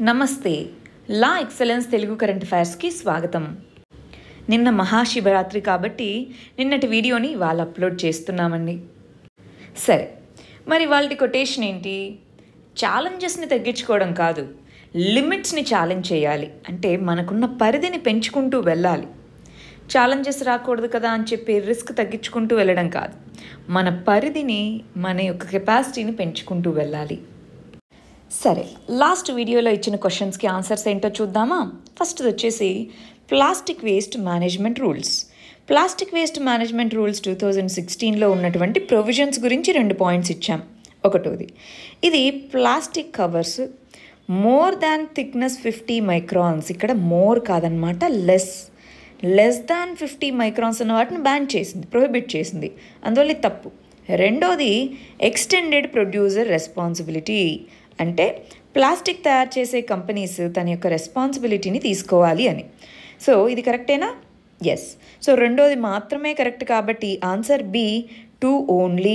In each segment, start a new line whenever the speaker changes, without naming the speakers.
నమస్తే La Excellence Telugu current అఫైర్స్కి స్వాగతం నిన్న మహాశివరాత్రి కాబట్టి నిన్నటి వీడియోని ఇవాళ అప్లోడ్ చేస్తున్నామండి సరే మరి వాళ్ళ కొటేషన్ ఏంటి ఛాలెంజెస్ని తగ్గించుకోవడం కాదు లిమిట్స్ని ఛాలెంజ్ చేయాలి అంటే మనకున్న పరిధిని పెంచుకుంటూ వెళ్ళాలి ఛాలెంజెస్ రాకూడదు కదా అని చెప్పి రిస్క్ తగ్గించుకుంటూ వెళ్ళడం కాదు మన పరిధిని మన యొక్క కెపాసిటీని పెంచుకుంటూ వెళ్ళాలి సరే లాస్ట్ వీడియోలో ఇచ్చిన క్వశ్చన్స్కి ఆన్సర్స్ ఏంటో చూద్దామా ఫస్ట్ వచ్చేసి plastic waste management rules plastic waste management rules two thousand సిక్స్టీన్లో ఉన్నటువంటి ప్రొవిజన్స్ గురించి రెండు పాయింట్స్ ఇచ్చాం ఒకటోది ఇది plastic covers more than thickness fifty microns ఇక్కడ మోర్ కాదనమాట less less than fifty microns ఉన్న వాటిని బ్యాన్ చేసింది ప్రొహిబిట్ చేసింది అందువల్ల ఇది తప్పు రెండోది ఎక్స్టెండెడ్ ప్రొడ్యూసర్ రెస్పాన్సిబిలిటీ అంటే ప్లాస్టిక్ తయారు చేసే కంపెనీస్ తన యొక్క రెస్పాన్సిబిలిటీని తీసుకోవాలి అని సో ఇది కరెక్టేనా ఎస్ సో రెండోది మాత్రమే కరెక్ట్ కాబట్టి answer B two only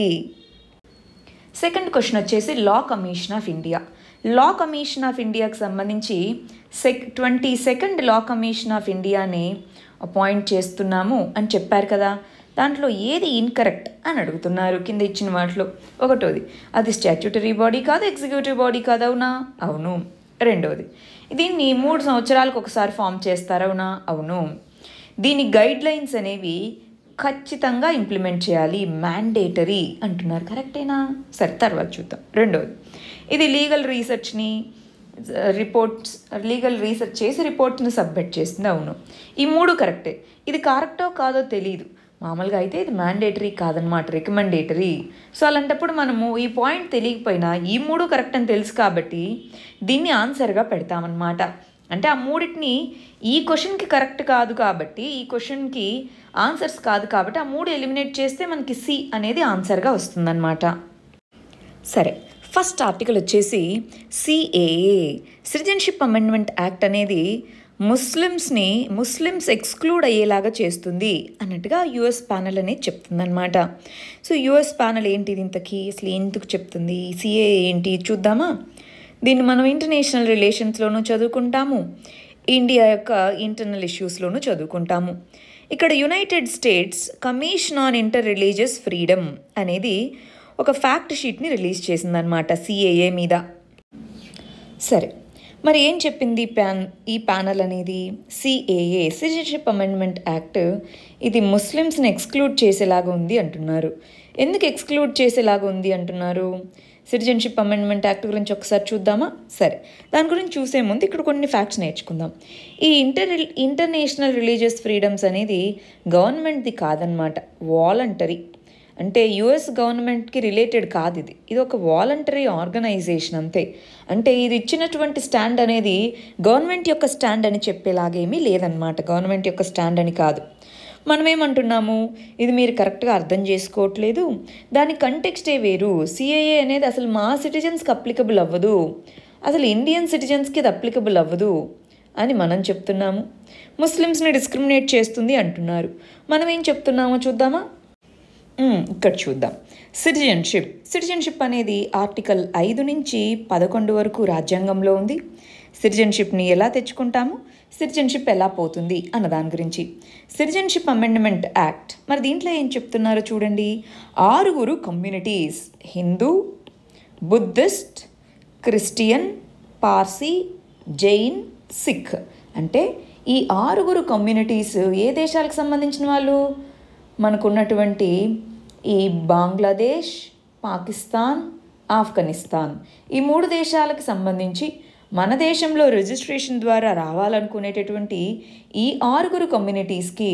second question వచ్చేసి law commission of India law commission of ఇండియాకి సంబంధించి sec twenty second law commission of ఇండియాని అపాయింట్ చేస్తున్నాము అని చెప్పారు కదా దాంట్లో ఏది ఇన్కరెక్ట్ అని అడుగుతున్నారు కింద ఇచ్చిన వాటిలో ఒకటోది అది స్టాట్యూటరీ బాడీ కాదు ఎగ్జిక్యూటివ్ బాడీ కాదు అవునా అవును రెండోది దీన్ని మూడు సంవత్సరాలకు ఒకసారి ఫామ్ చేస్తారవునా అవును దీని గైడ్ లైన్స్ అనేవి ఖచ్చితంగా ఇంప్లిమెంట్ చేయాలి మ్యాండేటరీ అంటున్నారు కరెక్టేనా సరే తర్వాత చూద్దాం రెండోది ఇది లీగల్ రీసెర్చ్ని రిపోర్ట్స్ లీగల్ రీసెర్చ్ చేసి రిపోర్ట్ని సబ్మిట్ చేస్తుంది అవును ఈ మూడు కరెక్టే ఇది కరెక్టో కాదో తెలియదు మామూలుగా అయితే ఇది మ్యాండేటరీ కాదనమాట రికమెండేటరీ సో అలాంటప్పుడు మనము ఈ పాయింట్ తెలియకపోయినా ఈ మూడు కరెక్ట్ అని తెలుసు కాబట్టి దీన్ని ఆన్సర్గా పెడతామన్నమాట అంటే ఆ మూడింటిని ఈ క్వశ్చన్కి కరెక్ట్ కాదు కాబట్టి ఈ క్వశ్చన్కి ఆన్సర్స్ కాదు కాబట్టి ఆ మూడు ఎలిమినేట్ చేస్తే మనకి సి అనేది ఆన్సర్గా వస్తుందన్నమాట సరే ఫస్ట్ ఆర్టికల్ వచ్చేసి సిఏఏ సిటిజన్షిప్ అమెండ్మెంట్ యాక్ట్ అనేది ముస్లిమ్స్ని ముస్లిమ్స్ ఎక్స్క్లూడ్ అయ్యేలాగా చేస్తుంది అన్నట్టుగా యుఎస్ ప్యానల్ అనేది చెప్తుందన్నమాట సో యుఎస్ ప్యానల్ ఏంటి ఇంతకీ అసలు ఎందుకు చెప్తుంది సిఏ ఏంటి చూద్దామా దీన్ని మనం ఇంటర్నేషనల్ రిలేషన్స్లోనూ చదువుకుంటాము ఇండియా యొక్క ఇంటర్నల్ ఇష్యూస్లోనూ చదువుకుంటాము ఇక్కడ United States commission on inter religious freedom అనేది ఒక ఫ్యాక్ట్ షీట్ని రిలీజ్ చేసిందనమాట సిఏఏ మీద సరే మరి ఏం చెప్పింది ప్యాన్ ఈ ప్యానల్ అనేది సిఏఏ సిటిజన్షిప్ అమెండ్మెంట్ యాక్ట్ ఇది ముస్లిమ్స్ని ఎక్స్క్లూడ్ చేసేలాగా ఉంది అంటున్నారు ఎందుకు ఎక్స్క్లూడ్ చేసేలాగా ఉంది అంటున్నారు సిటిజన్షిప్ అమెండ్మెంట్ యాక్ట్ గురించి ఒకసారి చూద్దామా సరే దాని గురించి చూసే ముందు ఇక్కడ కొన్ని ఫ్యాక్ట్స్ నేర్చుకుందాం ఈ ఇంటర్ ఇంటర్నేషనల్ రిలీజియస్ ఫ్రీడమ్స్ అనేది గవర్నమెంట్ది కాదనమాట వాలంటరీ అంటే యుఎస్ గవర్నమెంట్కి రిలేటెడ్ కాదు ఇది ఇది ఒక వాలంటరీ ఆర్గనైజేషన్ అంతే అంటే ఇది ఇచ్చినటువంటి స్టాండ్ అనేది గవర్నమెంట్ యొక్క స్టాండ్ అని చెప్పేలాగేమీ లేదనమాట గవర్నమెంట్ యొక్క స్టాండ్ అని కాదు మనం ఏమంటున్నాము ఇది మీరు కరెక్ట్గా అర్థం చేసుకోవట్లేదు దాని కంటెక్స్టే వేరు సిఏఏ అనేది అసలు మా సిటిజన్స్కి అప్లికబుల్ అవ్వదు అసలు ఇండియన్ సిటిజన్స్కి అది అప్లికబుల్ అవ్వదు అని మనం చెప్తున్నాము ముస్లిమ్స్ని డిస్క్రిమినేట్ చేస్తుంది అంటున్నారు మనం ఏం చెప్తున్నామో చూద్దామా ఇక్కడ చూద్దాం సిటిజన్షిప్ సిటిజన్షిప్ అనేది ఆర్టికల్ ఐదు నుంచి పదకొండు వరకు రాజ్యాంగంలో ఉంది సిటిజన్షిప్ని ఎలా తెచ్చుకుంటాము సిటిజన్షిప్ ఎలా పోతుంది అన్న దాని గురించి సిటిజన్షిప్ అమెండ్మెంట్ యాక్ట్ మరి దీంట్లో ఏం చెప్తున్నారో చూడండి ఆరుగురు communities Hindu Buddhist Christian Parsi Jain Sikh అంటే ఈ ఆరుగురు కమ్యూనిటీస్ ఏ దేశాలకు సంబంధించిన వాళ్ళు మనకున్నటువంటి ఈ బంగ్లాదేశ్ పాకిస్తాన్ ఆఫ్ఘనిస్తాన్ ఈ మూడు దేశాలకు సంబంధించి మన దేశంలో రిజిస్ట్రేషన్ ద్వారా రావాలనుకునేటటువంటి ఈ ఆరుగురు కమ్యూనిటీస్కి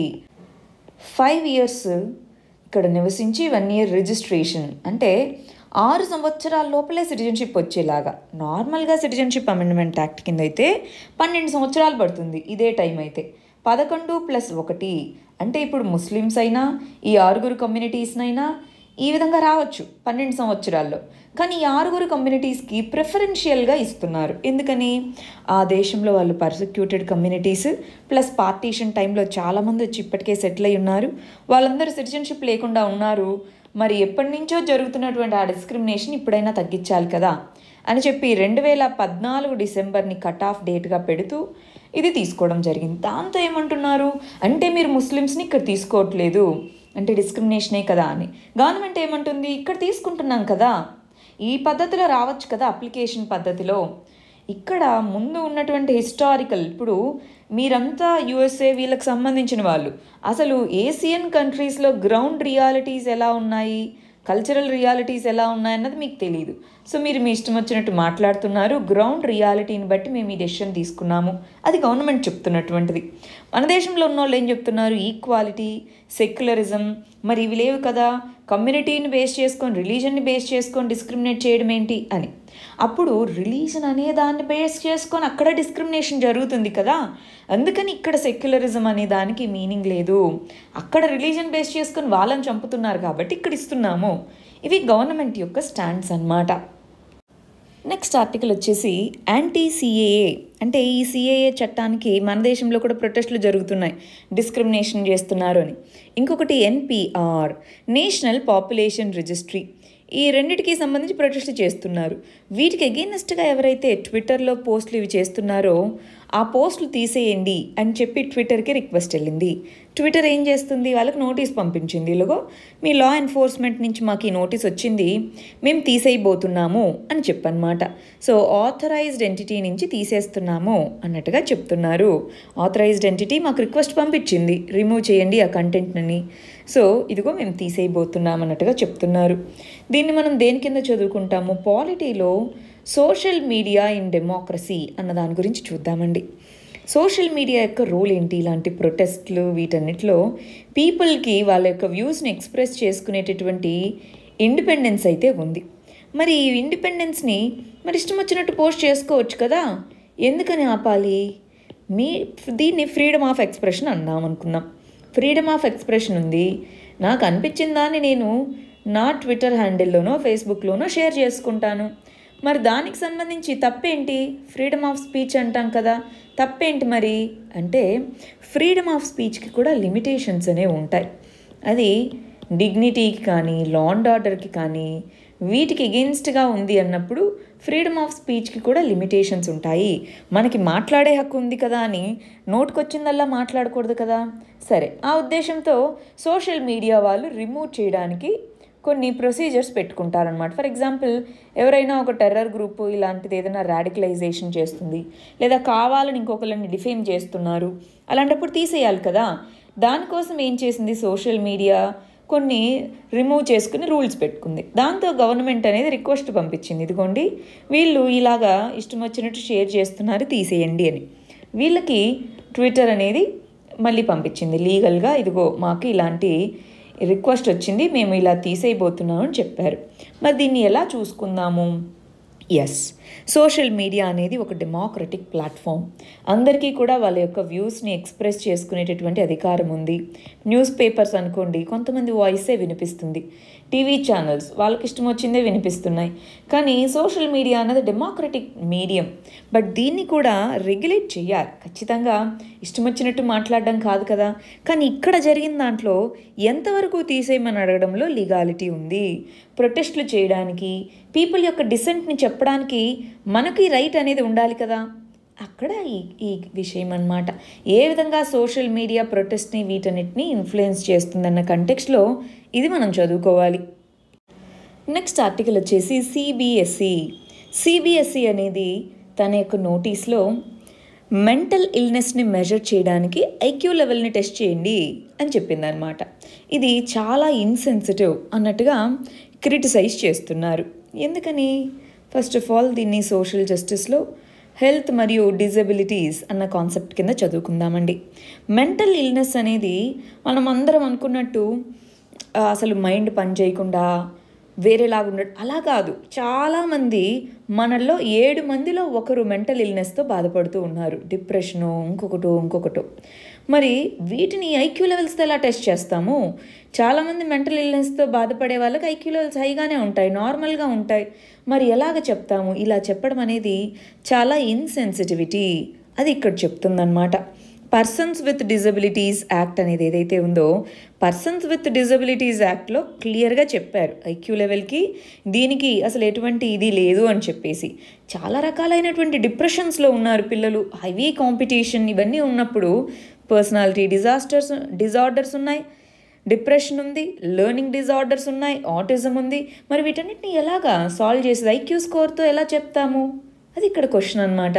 ఫైవ్ ఇయర్స్ ఇక్కడ నివసించి వన్ ఇయర్ రిజిస్ట్రేషన్ అంటే ఆరు సంవత్సరాల లోపలే సిటిజన్షిప్ వచ్చేలాగా నార్మల్గా సిటిజన్షిప్ అమెండ్మెంట్ యాక్ట్ కింద అయితే పన్నెండు సంవత్సరాలు పడుతుంది ఇదే టైం అయితే పదకొండు ప్లస్ ఒకటి అంటే ఇప్పుడు ముస్లిమ్స్ అయినా ఈ ఆరుగురు కమ్యూనిటీస్నైనా ఈ విధంగా రావచ్చు పన్నెండు సంవత్సరాల్లో కానీ ఈ ఆరుగురు కమ్యూనిటీస్కి ప్రిఫరెన్షియల్గా ఇస్తున్నారు ఎందుకని ఆ దేశంలో వాళ్ళు పర్సిక్యూటెడ్ కమ్యూనిటీస్ ప్లస్ పార్టీషన్ టైంలో చాలామంది వచ్చి ఇప్పటికే సెటిల్ అయి ఉన్నారు వాళ్ళందరూ సిటిజన్షిప్ లేకుండా ఉన్నారు మరి ఎప్పటి నుంచో జరుగుతున్నటువంటి ఆ డిస్క్రిమినేషన్ ఇప్పుడైనా తగ్గించాలి కదా అని చెప్పి రెండు వేల పద్నాలుగు డిసెంబర్ని కట్ ఆఫ్ డేట్గా పెడుతూ ఇది తీసుకోవడం జరిగింది దాంతో ఏమంటున్నారు అంటే మీరు ముస్లిమ్స్ని ఇక్కడ తీసుకోవట్లేదు అంటే డిస్క్రిమినేషనే కదా అని గవర్నమెంట్ ఏమంటుంది ఇక్కడ తీసుకుంటున్నాం కదా ఈ పద్ధతిలో రావచ్చు కదా అప్లికేషన్ పద్ధతిలో ఇక్కడ ముందు ఉన్నటువంటి హిస్టారికల్ ఇప్పుడు మీరంతా యుఎస్ఏ వీళ్ళకి సంబంధించిన వాళ్ళు అసలు ఏసియన్ కంట్రీస్లో గ్రౌండ్ రియాలిటీస్ ఎలా ఉన్నాయి కల్చరల్ రియాలిటీస్ ఎలా ఉన్నాయన్నది మీకు తెలియదు సో మీరు మీ ఇష్టం వచ్చినట్టు మాట్లాడుతున్నారు గ్రౌండ్ రియాలిటీని బట్టి మేము ఈ డెసిషన్ తీసుకున్నాము అది గవర్నమెంట్ చెప్తున్నటువంటిది మన దేశంలో ఉన్న వాళ్ళు ఏం చెప్తున్నారు ఈక్వాలిటీ సెక్యులరిజం మరి ఇవి లేవు కదా కమ్యూనిటీని బేస్ చేసుకొని రిలీజన్ని బేస్ చేసుకొని డిస్క్రిమినేట్ చేయడం ఏంటి అని అప్పుడు రిలీజన్ అనే దాన్ని బేస్ చేసుకొని అక్కడ డిస్క్రిమినేషన్ జరుగుతుంది కదా అందుకని ఇక్కడ సెక్యులరిజం అనే దానికి మీనింగ్ లేదు అక్కడ రిలీజన్ బేస్ చేసుకొని వాళ్ళని చంపుతున్నారు కాబట్టి ఇక్కడ ఇస్తున్నాము ఇవి గవర్నమెంట్ యొక్క స్టాండ్స్ అన్నమాట నెక్స్ట్ ఆర్టికల్ వచ్చేసి యాంటీ సిఏఏ అంటే ఈ సిఏఏ చట్టానికి మన దేశంలో కూడా ప్రొటెస్టులు జరుగుతున్నాయి డిస్క్రిమినేషన్ చేస్తున్నారు అని ఇంకొకటి ఎన్పిఆర్ నేషనల్ పాపులేషన్ రిజిస్ట్రీ ఈ రెండిటికి సంబంధించి ప్రొటెస్టులు చేస్తున్నారు వీటికి అగెయినెస్ట్గా ఎవరైతే ట్విట్టర్లో పోస్టులు ఇవి చేస్తున్నారో ఆ పోస్టులు తీసేయండి అని చెప్పి ట్విట్టర్కి రిక్వెస్ట్ వెళ్ళింది ట్విట్టర్ ఏం చేస్తుంది వాళ్ళకి నోటీస్ పంపించింది ఇలాగో మీ లా ఎన్ఫోర్స్మెంట్ నుంచి మాకు ఈ నోటీస్ వచ్చింది మేము తీసేయబోతున్నాము అని చెప్పనమాట సో ఆథరైజ్డ్ ఎంటిటీ నుంచి తీసేస్తున్నాము అన్నట్టుగా చెప్తున్నారు ఆథరైజ్డ్ ఎంటిటీ మాకు రిక్వెస్ట్ పంపించింది రిమూవ్ చేయండి ఆ కంటెంట్ని సో ఇదిగో మేము తీసేయబోతున్నాం అన్నట్టుగా చెప్తున్నారు దీన్ని మనం దేని కింద చదువుకుంటాము పాలిటీలో సోషల్ మీడియా ఇన్ డెమోక్రసీ అన్న దాని గురించి చూద్దామండి సోషల్ మీడియా యొక్క రోల్ ఏంటి ఇలాంటి ప్రొటెస్ట్లు వీటన్నిటిలో పీపుల్కి వాళ్ళ యొక్క వ్యూస్ని ఎక్స్ప్రెస్ చేసుకునేటటువంటి ఇండిపెండెన్స్ అయితే ఉంది మరి ఈ ఇండిపెండెన్స్ని మరి ఇష్టం వచ్చినట్టు పోస్ట్ చేసుకోవచ్చు కదా ఎందుకని ఆపాలి మీ దీన్ని ఫ్రీడమ్ ఆఫ్ ఎక్స్ప్రెషన్ అందాం అనుకుందాం ఫ్రీడమ్ ఆఫ్ ఎక్స్ప్రెషన్ ఉంది నాకు అనిపించిన దాన్ని నేను నా ట్విట్టర్ హ్యాండిల్లోనో ఫేస్బుక్లోనో షేర్ చేసుకుంటాను మరి దానికి సంబంధించి తప్పేంటి ఫ్రీడమ్ ఆఫ్ స్పీచ్ అంటాం కదా తప్పేంటి మరి అంటే ఫ్రీడమ్ ఆఫ్ స్పీచ్కి కూడా లిమిటేషన్స్ అనేవి ఉంటాయి అది డిగ్నిటీకి కానీ లా అండ్ ఆర్డర్కి కానీ వీటికి ఎగెన్స్ట్గా ఉంది అన్నప్పుడు ఫ్రీడమ్ ఆఫ్ స్పీచ్కి కూడా లిమిటేషన్స్ ఉంటాయి మనకి మాట్లాడే హక్కు ఉంది కదా అని నోటుకొచ్చిందల్లా మాట్లాడకూడదు కదా సరే ఆ ఉద్దేశంతో సోషల్ మీడియా వాళ్ళు రిమూవ్ చేయడానికి కొన్ని ప్రొసీజర్స్ పెట్టుకుంటారనమాట ఫర్ ఎగ్జాంపుల్ ఎవరైనా ఒక టెర్రర్ గ్రూప్ ఇలాంటిది ఏదైనా రాడికలైజేషన్ చేస్తుంది లేదా కావాలని ఇంకొకరిని డిఫేమ్ చేస్తున్నారు అలాంటప్పుడు తీసేయాలి కదా దానికోసం ఏం చేసింది సోషల్ మీడియా కొన్ని రిమూవ్ చేసుకుని రూల్స్ పెట్టుకుంది దాంతో గవర్నమెంట్ అనేది రిక్వెస్ట్ పంపించింది ఇదిగోండి వీళ్ళు ఇలాగా ఇష్టం వచ్చినట్టు షేర్ చేస్తున్నారు తీసేయండి అని వీళ్ళకి ట్విట్టర్ అనేది మళ్ళీ పంపించింది లీగల్గా ఇదిగో మాకు ఇలాంటి రిక్వెస్ట్ వచ్చింది మేము ఇలా తీసేయబోతున్నాం అని చెప్పారు మరి దీన్ని ఎలా చూసుకుందాము ఎస్ సోషల్ మీడియా అనేది ఒక డెమోక్రటిక్ ప్లాట్ఫామ్ అందరికీ కూడా వాళ్ళ యొక్క వ్యూస్ని ఎక్స్ప్రెస్ చేసుకునేటటువంటి అధికారం ఉంది న్యూస్ పేపర్స్ అనుకోండి కొంతమంది వాయిసే వినిపిస్తుంది టీవీ ఛానల్స్ వాళ్ళకి ఇష్టం వచ్చిందే వినిపిస్తున్నాయి కానీ సోషల్ మీడియా అన్నది డెమోక్రటిక్ మీడియం బట్ దీన్ని కూడా రెగ్యులేట్ చేయాలి ఖచ్చితంగా ఇష్టం వచ్చినట్టు మాట్లాడడం కాదు కదా కానీ ఇక్కడ జరిగిన దాంట్లో ఎంతవరకు తీసేయమని అడగడంలో లీగాలిటీ ఉంది ప్రొటెస్ట్లు చేయడానికి పీపుల్ యొక్క డిసెంట్ని చెప్పడానికి మనకి రైట్ అనేది ఉండాలి కదా అక్కడ ఈ ఈ విషయం అన్నమాట ఏ విధంగా సోషల్ మీడియా ప్రొటెస్ట్ని వీటన్నిటిని ఇన్ఫ్లుయెన్స్ చేస్తుందన్న కంటెక్స్లో ఇది మనం చదువుకోవాలి నెక్స్ట్ ఆర్టికల్ వచ్చేసి సిబిఎస్ఈ సిబిఎస్ఈ అనేది తన యొక్క నోటీస్లో మెంటల్ ఇల్నెస్ని మెజర్ చేయడానికి ఐక్యూ లెవెల్ని టెస్ట్ చేయండి అని చెప్పింది అనమాట ఇది చాలా ఇన్సెన్సిటివ్ అన్నట్టుగా క్రిటిసైజ్ చేస్తున్నారు ఎందుకని ఫస్ట్ ఆఫ్ ఆల్ దీన్ని సోషల్ జస్టిస్లో హెల్త్ మరియు డిజబిలిటీస్ అన్న కాన్సెప్ట్ కింద చదువుకుందామండి మెంటల్ ఇల్నెస్ అనేది మనం అందరం అనుకున్నట్టు ఆ, అసలు మైండ్ పని చేయకుండా వేరేలాగా ఉండడు అలా కాదు చాలామంది మనల్లో ఏడు మందిలో ఒకరు మెంటల్ ఇల్నెస్తో బాధపడుతూ ఉన్నారు డిప్రెషను ఇంకొకటో ఇంకొకటో మరి వీటిని ఐక్యూ లెవెల్స్తో ఎలా టెస్ట్ చేస్తాము చాలామంది మెంటల్ ఇల్నెస్తో బాధపడే వాళ్ళకి ఐక్యూ లెవెల్స్ హైగానే ఉంటాయి నార్మల్గా ఉంటాయి మరి ఎలాగ చెప్తాము ఇలా చెప్పడం అనేది చాలా ఇన్సెన్సిటివిటీ అది ఇక్కడ చెప్తుందన్నమాట పర్సన్స్ విత్ డిజబిలిటీస్ యాక్ట్ అనేది ఏదైతే ఉందో పర్సన్స్ విత్ డిజబిలిటీస్ యాక్ట్లో క్లియర్గా చెప్పారు ఐక్యూ లెవెల్కి దీనికి అసలు ఎటువంటి ఇది లేదు అని చెప్పేసి చాలా రకాలైనటువంటి డిప్రెషన్స్లో ఉన్నారు పిల్లలు హెవీ కాంపిటీషన్ ఇవన్నీ ఉన్నప్పుడు పర్సనాలిటీ డిజాస్టర్స్ డిజార్డర్స్ ఉన్నాయి డిప్రెషన్ ఉంది లెర్నింగ్ డిజార్డర్స్ ఉన్నాయి ఆటిజం ఉంది మరి వీటన్నిటిని ఎలాగా సాల్వ్ చేసేది ఐక్యూ స్కోర్తో ఎలా చెప్తాము అది ఇక్కడ క్వశ్చన్ అనమాట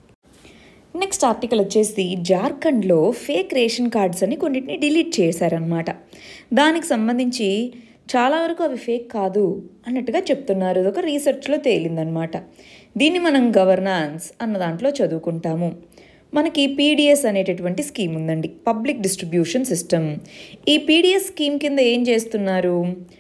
నెక్స్ట్ ఆర్టికల్ వచ్చేసి జార్ఖండ్లో ఫేక్ రేషన్ కార్డ్స్ అని కొన్నిటిని డిలీట్ చేశారనమాట దానికి సంబంధించి చాలా వరకు అవి ఫేక్ కాదు అన్నట్టుగా చెప్తున్నారు ఇది ఒక రీసెర్చ్లో తేలిందనమాట దీన్ని మనం గవర్నాన్స్ అన్న దాంట్లో చదువుకుంటాము మనకి పీడిఎస్ అనేటటువంటి స్కీమ్ ఉందండి పబ్లిక్ డిస్ట్రిబ్యూషన్ సిస్టమ్ ఈ పీడిఎస్ స్కీమ్ కింద ఏం చేస్తున్నారు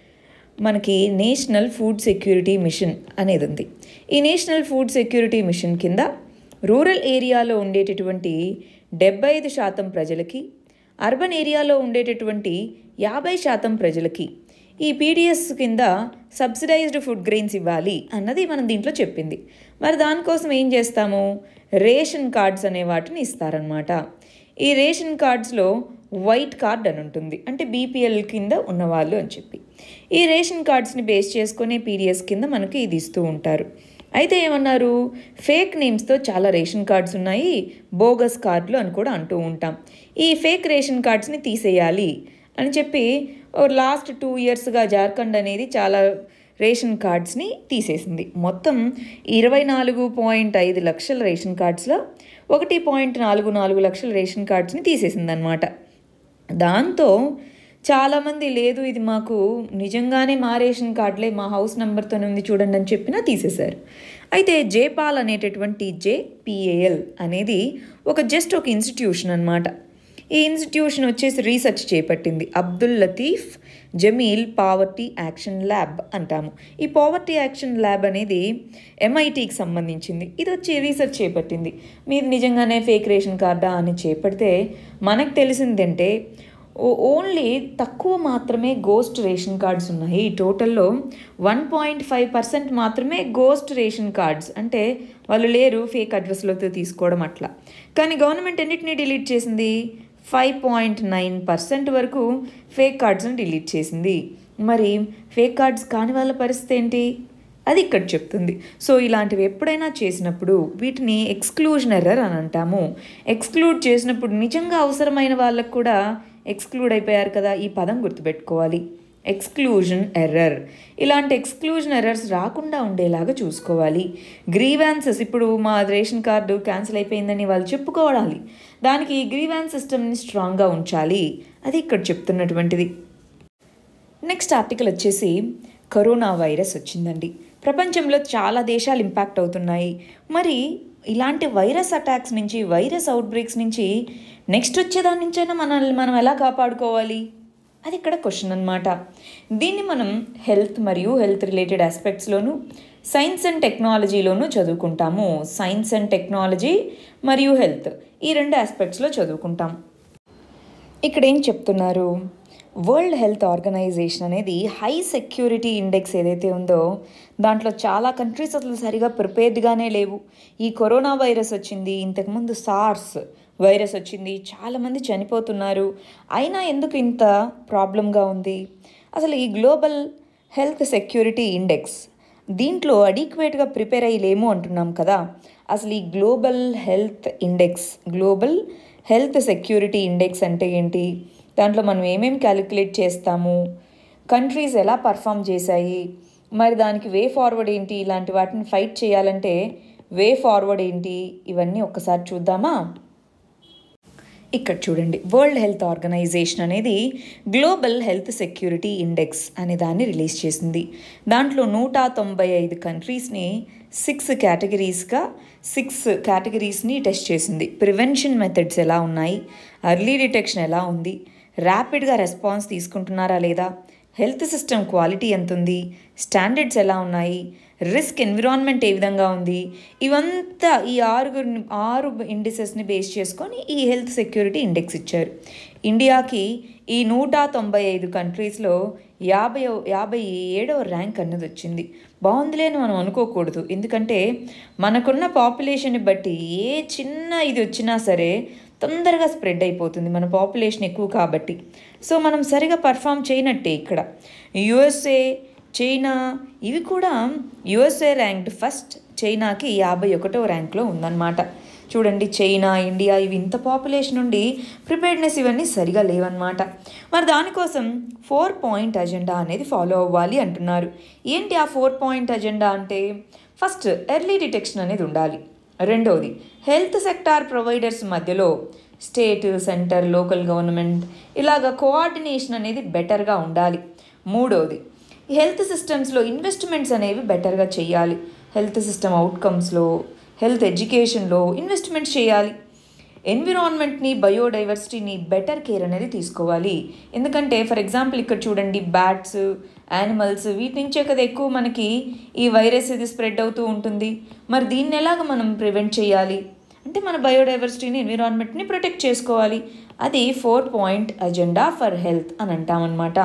మనకి నేషనల్ ఫుడ్ సెక్యూరిటీ మిషన్ అనేది ఉంది ఈ నేషనల్ ఫుడ్ సెక్యూరిటీ మిషన్ కింద రూరల్ ఏరియాలో ఉండేటటువంటి డెబ్బై ఐదు శాతం ప్రజలకి అర్బన్ ఏరియాలో ఉండేటటువంటి యాభై శాతం ప్రజలకి ఈ పీడిఎస్ కింద సబ్సిడైజ్డ్ ఫుడ్ గ్రెయిన్స్ ఇవ్వాలి అన్నది మనం దీంట్లో చెప్పింది మరి దానికోసం ఏం చేస్తాము రేషన్ కార్డ్స్ అనే వాటిని ఇస్తారనమాట ఈ రేషన్ కార్డ్స్లో వైట్ కార్డ్ అని ఉంటుంది అంటే బీపీఎల్ కింద ఉన్నవాళ్ళు అని చెప్పి ఈ రేషన్ కార్డ్స్ని బేస్ చేసుకునే పీడిఎస్ కింద మనకి ఇది ఇస్తూ ఉంటారు అయితే ఏమన్నారు ఫేక్ నేమ్స్తో చాలా రేషన్ కార్డ్స్ ఉన్నాయి బోగస్ కార్డులు అని కూడా అంటూ ఉంటాం ఈ ఫేక్ రేషన్ కార్డ్స్ని తీసేయాలి అని చెప్పి లాస్ట్ టూ ఇయర్స్గా జార్ఖండ్ అనేది చాలా రేషన్ కార్డ్స్ని తీసేసింది మొత్తం ఇరవై నాలుగు పాయింట్ ఐదు లక్షల రేషన్ కార్డ్స్లో ఒకటి పాయింట్ నాలుగు నాలుగు లక్షల రేషన్ కార్డ్స్ని తీసేసింది అనమాట దాంతో చాలామంది లేదు ఇది మాకు నిజంగానే మా రేషన్ కార్డులే మా హౌస్ నెంబర్తోనే ఉంది చూడండి అని చెప్పినా తీసేశారు అయితే జేపాల్ అనేటటువంటి జేపిఏఎల్ అనేది ఒక జస్ట్ ఒక ఇన్స్టిట్యూషన్ అనమాట ఈ ఇన్స్టిట్యూషన్ వచ్చేసి రీసెర్చ్ చేపట్టింది Abdul Latif Jameel poverty action lab అంటాము ఈ పావర్టీ యాక్షన్ ల్యాబ్ అనేది ఎంఐటికి సంబంధించింది ఇది వచ్చి రీసెర్చ్ చేపట్టింది మీరు నిజంగానే ఫేక్ రేషన్ కార్డా అని చేపడితే మనకు తెలిసిందంటే ఓన్లీ తక్కువ మాత్రమే గోస్ట్ రేషన్ కార్డ్స్ ఉన్నాయి టోటల్లో వన్ పాయింట్ ఫైవ్ పర్సెంట్ మాత్రమే గోస్ట్ రేషన్ కార్డ్స్ అంటే వాళ్ళు లేరు ఫేక్ అడ్రస్లతో తీసుకోవడం అట్లా కానీ గవర్నమెంట్ ఎన్నిటిని డిలీట్ చేసింది ఫైవ్ పాయింట్ నైన్ పర్సెంట్ వరకు ఫేక్ కార్డ్స్ని డిలీట్ చేసింది మరి ఫేక్ కార్డ్స్ కాని వాళ్ళ పరిస్థితి ఏంటి అది ఇక్కడ చెప్తుంది సో ఇలాంటివి ఎప్పుడైనా చేసినప్పుడు వీటిని ఎక్స్క్లూజన్ ఎర్రర్ అని అంటాము ఎక్స్క్లూడ్ చేసినప్పుడు నిజంగా అవసరమైన వాళ్ళకు కూడా ఎక్స్క్లూడ్ అయిపోయారు కదా ఈ పదం గుర్తుపెట్టుకోవాలి ఎక్స్క్లూజన్ ఎర్రర్ ఇలాంటి ఎక్స్క్లూజన్ ఎర్రర్స్ రాకుండా ఉండేలాగా చూసుకోవాలి గ్రీవాన్సెస్ ఇప్పుడు మా రేషన్ కార్డు క్యాన్సిల్ అయిపోయిందని వాళ్ళు చెప్పుకోవాలి దానికి ఈ గ్రీవాన్స్ సిస్టమ్ని స్ట్రాంగ్గా ఉంచాలి అది ఇక్కడ చెప్తున్నటువంటిది నెక్స్ట్ ఆర్టికల్ వచ్చేసి కరోనా వైరస్ వచ్చిందండి ప్రపంచంలో చాలా దేశాలు ఇంపాక్ట్ అవుతున్నాయి మరి ఇలాంటి వైరస్ అటాక్స్ నుంచి వైరస్ అవుట్బ్రేక్స్ నుంచి నెక్స్ట్ వచ్చేదాని నుంచైనా మనల్ని మనం ఎలా కాపాడుకోవాలి అది ఇక్కడ క్వశ్చన్ అనమాట దీన్ని మనం హెల్త్ మరియు హెల్త్ రిలేటెడ్ ఆస్పెక్ట్స్లోను సైన్స్ అండ్ టెక్నాలజీలోనూ చదువుకుంటాము సైన్స్ అండ్ టెక్నాలజీ మరియు హెల్త్ ఈ రెండు ఆస్పెక్ట్స్లో చదువుకుంటాం ఇక్కడ ఏం చెప్తున్నారు వరల్డ్ హెల్త్ ఆర్గనైజేషన్ అనేది హై సెక్యూరిటీ ఇండెక్స్ ఏదైతే ఉందో దాంట్లో చాలా కంట్రీస్ అసలు సరిగా ప్రిపేర్డ్గానే లేవు ఈ కరోనా వైరస్ వచ్చింది ఇంతకుముందు సార్స్ వైరస్ వచ్చింది చాలామంది చనిపోతున్నారు అయినా ఎందుకు ఇంత ప్రాబ్లంగా ఉంది అసలు ఈ గ్లోబల్ హెల్త్ సెక్యూరిటీ ఇండెక్స్ దీంట్లో అడిక్వేట్గా ప్రిపేర్ అయ్యలేము అంటున్నాం కదా అసలు ఈ global health index global health security index అంటే ఏంటి దాంట్లో మనం ఏమేమి క్యాలిక్యులేట్ చేస్తాము కంట్రీస్ ఎలా పర్ఫామ్ చేశాయి మరి దానికి వే ఫార్వర్డ్ ఏంటి ఇలాంటి వాటిని ఫైట్ చేయాలంటే వే ఫార్వర్డ్ ఏంటి ఇవన్నీ ఒక్కసారి చూద్దామా ఇక్కడ చూడండి వరల్డ్ హెల్త్ ఆర్గనైజేషన్ అనేది గ్లోబల్ హెల్త్ సెక్యూరిటీ ఇండెక్స్ అనే దాన్ని రిలీజ్ చేసింది దాంట్లో నూట తొంభై ఐదు కంట్రీస్ని సిక్స్ కేటగిరీస్గా సిక్స్ కేటగిరీస్ని టెస్ట్ చేసింది ప్రివెన్షన్ మెథడ్స్ ఎలా ఉన్నాయి అర్లీ డిటెక్షన్ ఎలా ఉంది ర్యాపిడ్గా రెస్పాన్స్ తీసుకుంటున్నారా లేదా హెల్త్ సిస్టమ్ క్వాలిటీ ఎంత ఉంది స్టాండర్డ్స్ ఎలా ఉన్నాయి రిస్క్ ఎన్విరాన్మెంట్ ఏ విధంగా ఉంది ఇవంతా ఈ ఆరుగురు ఆరు ఇండిసెస్ని బేస్ చేసుకొని ఈ హెల్త్ సెక్యూరిటీ ఇండెక్స్ ఇచ్చారు ఇండియాకి ఈ నూట తొంభై ఐదు కంట్రీస్లో యాభై యాభై ఏడవ ర్యాంక్ అన్నది వచ్చింది బాగుందిలే అని మనం అనుకోకూడదు ఎందుకంటే మనకున్న పాపులేషన్ని బట్టి ఏ చిన్న ఇది వచ్చినా సరే తొందరగా స్ప్రెడ్ అయిపోతుంది మన పాపులేషన్ ఎక్కువ కాబట్టి సో మనం సరిగా పర్ఫామ్ చేయనట్టే ఇక్కడ యుఎస్ఏ చైనా ఇవి కూడా యుఎస్ఏ ర్యాంక్డ్ ఫస్ట్ చైనాకి యాభై ఒకటో ర్యాంక్లో ఉందన్నమాట చూడండి చైనా ఇండియా ఇవి ఇంత పాపులేషన్ ఉండి ప్రిపేర్డ్నెస్ ఇవన్నీ సరిగా లేవన్నమాట మరి దానికోసం ఫోర్ పాయింట్ అజెండా అనేది ఫాలో అవ్వాలి అంటున్నారు ఏంటి ఆ ఫోర్ పాయింట్ అజెండా అంటే ఫస్ట్ ఎర్లీ డిటెక్షన్ అనేది ఉండాలి రెండవది హెల్త్ సెక్టార్ ప్రొవైడర్స్ మధ్యలో స్టేట్ సెంటర్ లోకల్ గవర్నమెంట్ ఇలాగ కోఆర్డినేషన్ అనేది బెటర్గా ఉండాలి మూడవది హెల్త్ సిస్టమ్స్లో ఇన్వెస్ట్మెంట్స్ అనేవి బెటర్గా చేయాలి హెల్త్ సిస్టమ్ అవుట్కమ్స్లో హెల్త్ ఎడ్యుకేషన్లో ఇన్వెస్ట్మెంట్ చేయాలి ఎన్విరాన్మెంట్ని బయోడైవర్సిటీని బెటర్ కేర్ అనేది తీసుకోవాలి ఎందుకంటే ఫర్ ఎగ్జాంపుల్ ఇక్కడ చూడండి బ్యాట్స్ యానిమల్స్ వీటి నుంచే కదా ఎక్కువ మనకి ఈ వైరస్ ఇది స్ప్రెడ్ అవుతూ ఉంటుంది మరి దీన్ని ఎలాగ మనం ప్రివెంట్ చేయాలి అంటే మన బయోడైవర్సిటీని ఎన్విరాన్మెంట్ని ప్రొటెక్ట్ చేసుకోవాలి అది four point agenda for health అని అంటామన్నమాట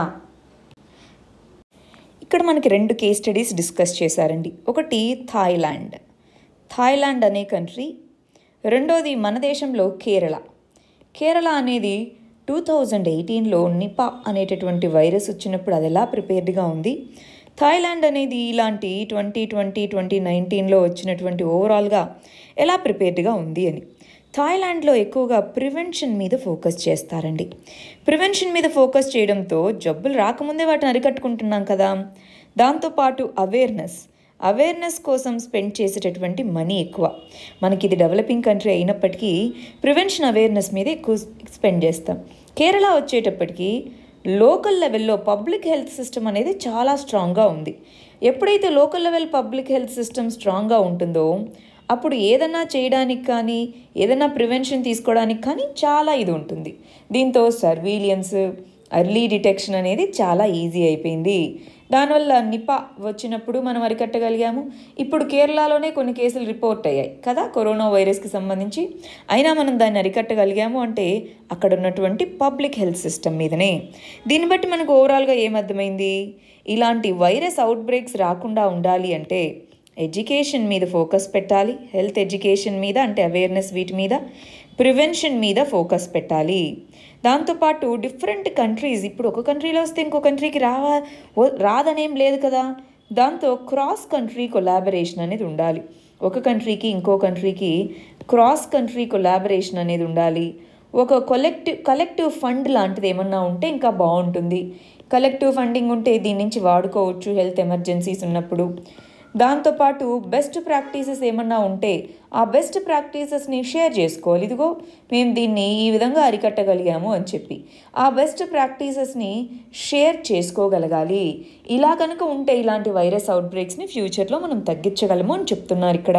ఇక్కడ మనకి రెండు కేస్ స్టడీస్ డిస్కస్ చేశారండి ఒకటి థాయిలాండ్ థాయిలాండ్ అనే కంట్రీ రెండోది మన దేశంలో కేరళ కేరళ అనేది టూ థౌజండ్ ఎయిటీన్లో నిపా అనేటటువంటి వైరస్ వచ్చినప్పుడు అది ఎలా ప్రిపేర్డ్గా ఉంది థాయిలాండ్ అనేది ఇలాంటి ట్వంటీ ట్వంటీ ట్వంటీ నైన్టీన్లో వచ్చినటువంటి ఓవరాల్గా ఎలా ప్రిపేర్డ్గా ఉంది అని థాయిలాండ్లో ఎక్కువగా ప్రివెన్షన్ మీద ఫోకస్ చేస్తారండి ప్రివెన్షన్ మీద ఫోకస్ చేయడంతో జబ్బులు రాకముందే వాటిని అరికట్టుకుంటున్నాం కదా దాంతోపాటు అవేర్నెస్ అవేర్నెస్ కోసం స్పెండ్ చేసేటటువంటి మనీ ఎక్కువ మనకి ఇది డెవలపింగ్ కంట్రీ అయినప్పటికీ ప్రివెన్షన్ అవేర్నెస్ మీద ఎక్కువ స్పెండ్ చేస్తాం కేరళ వచ్చేటప్పటికి లోకల్ లెవెల్లో పబ్లిక్ హెల్త్ సిస్టమ్ అనేది చాలా స్ట్రాంగ్గా ఉంది ఎప్పుడైతే local level public health system స్ట్రాంగ్గా ఉంటుందో అప్పుడు ఏదైనా చేయడానికి కానీ ఏదైనా ప్రివెన్షన్ తీసుకోవడానికి కానీ చాలా ఇది ఉంటుంది దీంతో సర్వీలియన్స్ ఎర్లీ డిటెక్షన్ అనేది చాలా ఈజీ అయిపోయింది దానివల్ల నిపా వచ్చినప్పుడు మనం అరికట్టగలిగాము ఇప్పుడు కేరళలోనే కొన్ని కేసులు రిపోర్ట్ అయ్యాయి కదా కరోనా వైరస్కి సంబంధించి అయినా మనం దాన్ని అరికట్టగలిగాము అంటే అక్కడ ఉన్నటువంటి పబ్లిక్ హెల్త్ సిస్టమ్ మీదనే దీన్ని బట్టి మనకు ఓవరాల్గా ఏమర్థమైంది ఇలాంటి వైరస్ అవుట్ బ్రేక్స్ రాకుండా ఉండాలి అంటే ఎడ్యుకేషన్ మీద ఫోకస్ పెట్టాలి హెల్త్ ఎడ్యుకేషన్ మీద అంటే అవేర్నెస్ వీటి మీద ప్రివెన్షన్ మీద ఫోకస్ పెట్టాలి దాంతోపాటు డిఫరెంట్ కంట్రీస్ ఇప్పుడు ఒక కంట్రీలో వస్తే ఇంకో కంట్రీకి రావా ఓ- రాదనేం లేదు కదా దాంతో క్రాస్ కంట్రీ కొలాబరేషన్ అనేది ఉండాలి ఒక కంట్రీకి ఇంకో కంట్రీకి క్రాస్ కంట్రీ కొలాబరేషన్ అనేది ఉండాలి ఒక కొలెక్టివ్ కలెక్టివ్ ఫండ్ లాంటిది ఏమన్నా ఉంటే ఇంకా బాగుంటుంది కలెక్టివ్ ఫండింగ్ ఉంటే దీని నుంచి వాడుకోవచ్చు హెల్త్ ఎమర్జెన్సీస్ ఉన్నప్పుడు దాంతోపాటు బెస్ట్ ప్రాక్టీసెస్ ఏమన్నా ఉంటే ఆ బెస్ట్ ప్రాక్టీసెస్ని షేర్ చేసుకోవాలి ఇదిగో మేము దీన్ని ఈ విధంగా అరికట్టగలిగాము అని చెప్పి ఆ బెస్ట్ ప్రాక్టీసెస్ని షేర్ చేసుకోగలగాలి ఇలా కనుక ఉంటే ఇలాంటి వైరస్ అవుట్బ్రేక్స్ని ఫ్యూచర్లో మనం తగ్గించగలము అని చెప్తున్నారు ఇక్కడ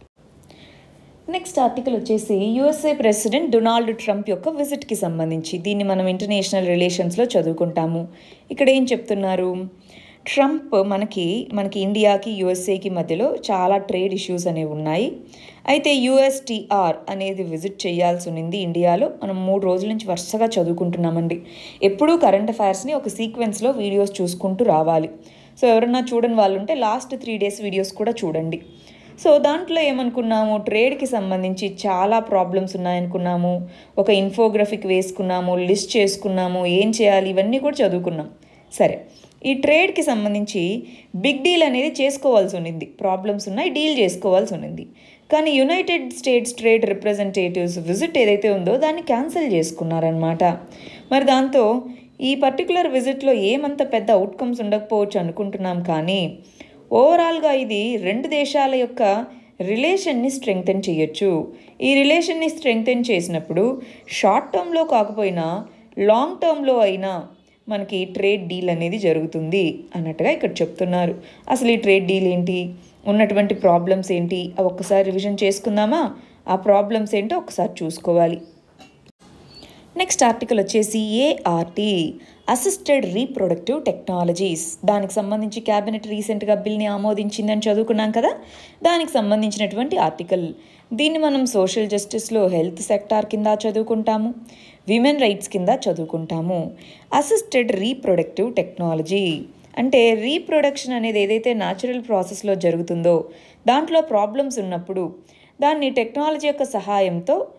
నెక్స్ట్ ఆర్టికల్ వచ్చేసి యుఎస్ఏ ప్రెసిడెంట్ డొనాల్డ్ ట్రంప్ యొక్క విజిట్కి సంబంధించి దీన్ని మనం ఇంటర్నేషనల్ రిలేషన్స్లో చదువుకుంటాము ఇక్కడ ఏం చెప్తున్నారు ట్రంప్ మనకి మనకి ఇండియాకి యుఎస్ఏకి మధ్యలో చాలా ట్రేడ్ ఇష్యూస్ అనేవి ఉన్నాయి అయితే యుఎస్టిఆర్ అనేది విజిట్ చేయాల్సి ఉన్నింది ఇండియాలో మనం మూడు రోజుల నుంచి వరుసగా చదువుకుంటున్నామండి ఎప్పుడూ కరెంట్ అఫైర్స్ని ఒక సీక్వెన్స్లో వీడియోస్ చూసుకుంటూ రావాలి సో ఎవరన్నా చూడని వాళ్ళు ఉంటే లాస్ట్ త్రీ డేస్ వీడియోస్ కూడా చూడండి సో దాంట్లో ఏమనుకున్నాము ట్రేడ్కి సంబంధించి చాలా ప్రాబ్లమ్స్ ఉన్నాయనుకున్నాము ఒక ఇన్ఫోగ్రఫిక్ వేసుకున్నాము లిస్ట్ చేసుకున్నాము ఏం చేయాలి ఇవన్నీ కూడా చదువుకున్నాం సరే ఈ ట్రేడ్కి సంబంధించి బిగ్ డీల్ అనేది చేసుకోవాల్సి ఉన్నింది ప్రాబ్లమ్స్ ఉన్నాయి డీల్ చేసుకోవాల్సి ఉన్నింది కానీ United States trade representatives visit ఏదైతే ఉందో దాన్ని క్యాన్సిల్ చేసుకున్నారనమాట మరి దాంతో ఈ పర్టికులర్ విజిట్లో ఏమంత పెద్ద అవుట్కమ్స్ ఉండకపోవచ్చు అనుకుంటున్నాం కానీ ఓవరాల్గా ఇది రెండు దేశాల యొక్క రిలేషన్ని స్ట్రెంగ్తెన్ చేయొచ్చు ఈ రిలేషన్ని స్ట్రెంగ్తెన్ చేసినప్పుడు షార్ట్ టర్మ్లో కాకపోయినా లాంగ్ టర్మ్లో అయినా మనకి ట్రేడ్ డీల్ అనేది జరుగుతుంది అన్నట్టుగా ఇక్కడ చెప్తున్నారు అసలు ఈ ట్రేడ్ డీల్ ఏంటి ఉన్నటువంటి ప్రాబ్లమ్స్ ఏంటి అవి ఒక్కసారి రివిజన్ చేసుకుందామా ఆ ప్రాబ్లమ్స్ ఏంటో ఒకసారి చూసుకోవాలి నెక్స్ట్ ఆర్టికల్ వచ్చేసి ఏఆర్టీ అసిస్టెడ్ రీప్రొడక్టివ్ టెక్నాలజీస్ దానికి సంబంధించి క్యాబినెట్ రీసెంట్గా బిల్ని ఆమోదించిందని చదువుకున్నాం కదా దానికి సంబంధించినటువంటి ఆర్టికల్ దీన్ని మనం సోషల్ జస్టిస్లో హెల్త్ సెక్టార్ కింద చదువుకుంటాము విమెన్ రైట్స్ కింద చదువుకుంటాము అసిస్టెడ్ రీప్రొడక్టివ్ టెక్నాలజీ అంటే రీప్రొడక్షన్ అనేది ఏదైతే న్యాచురల్ ప్రాసెస్లో జరుగుతుందో దాంట్లో ప్రాబ్లమ్స్ ఉన్నప్పుడు దాన్ని టెక్నాలజీ యొక్క సహాయంతో